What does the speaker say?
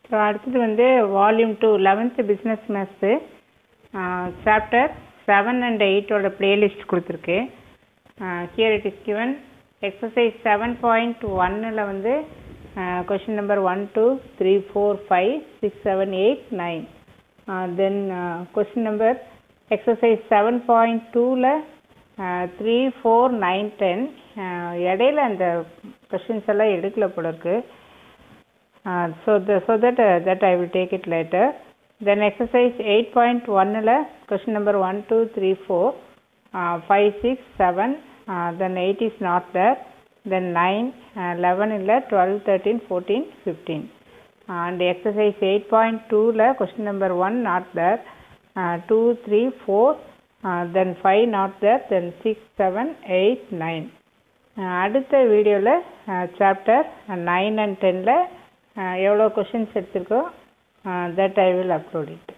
so அடுத்தது வந்து volume two eleventh business maths chapter seven and எயிட்டோட பிளேலிஸ்ட் கொடுத்துருக்கு here it is given exercise seven point ஒன்னில் வந்து question number one two three four five six seven eight nine then question number exercise seven point டூவில் three four nine ten இடையில அந்த questions எல்லாம் எடுக்கல போல இருக்கு so the so that that I will take it later then exercise eight point ஒன்னில் question number one two three four five six seven then eight is not there then nine eleven இல்லை twelve thirteen fourteen fifteen and exercise eight point டூவில் question number one not there two three four then five not there then six seven eight nine அடுத்த வீடியோவில் chapter nine and டெனில் எவ்வளோ questions எடுத்திருக்கோ that I will upload it